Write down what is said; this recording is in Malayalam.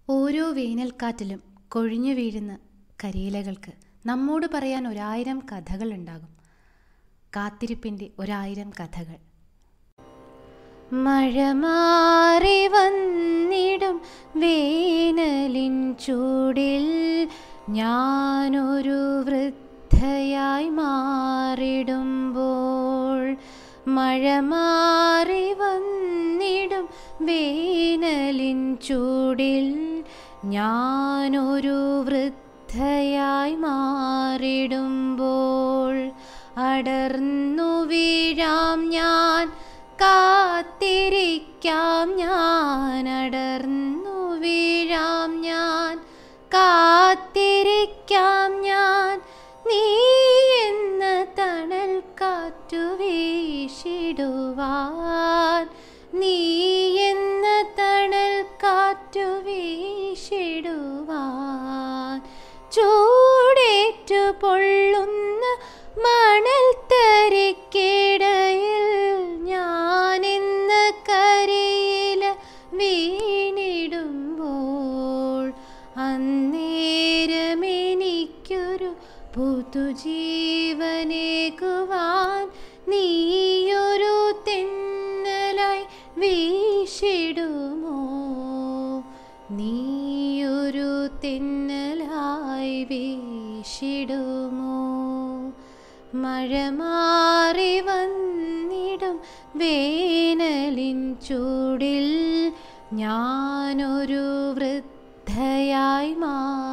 ഓരോ വേനൽക്കാറ്റിലും കൊഴിഞ്ഞു വീഴുന്ന കരിയിലകൾക്ക് നമ്മോട് പറയാൻ ഒരായിരം കഥകളുണ്ടാകും കാത്തിരിപ്പിൻ്റെ ഒരായിരം കഥകൾ മഴ മാറി വന്നിടും വേനലിൻ ചൂടിൽ ഞാനൊരു വൃദ്ധയായി മാറിടുമ്പോൾ മഴ മാറി വന്നിടും വേനലിൻ ചൂടിൽ ഞാനൊരു വൃദ്ധയായി മാറിടുമ്പോൾ അടർന്നു വീഴാം ഞാൻ കാത്തിരിക്കാം ഞാൻ അടർന്നു വീഴാം ഞാൻ കാത്തിരിക്കാം ഞാൻ നീ എന്ന തണൽ കാറ്റു വീശിടുവാൻ നീ എന്ന തണൽ കാറ്റു വീശിടുവാൻ ചൂടേറ്റു പൊള്ളുന്ന മണൽ തരിക്കിടയിൽ ഞാനിന്ന കരിയില വീണിടുമ്പോൾ അന്നേരമെനിക്കൊരു പുതുജീവനേകുവാൻ നീയൊരു തെന്നലായി വീശിടുമോ നീയൊരു തെന്നലായി വീശിടുമോ മഴ മാറി വന്നിടും വേനലിൻ ചൂടിൽ ഞാനൊരു വൃദ്ധയായി മാ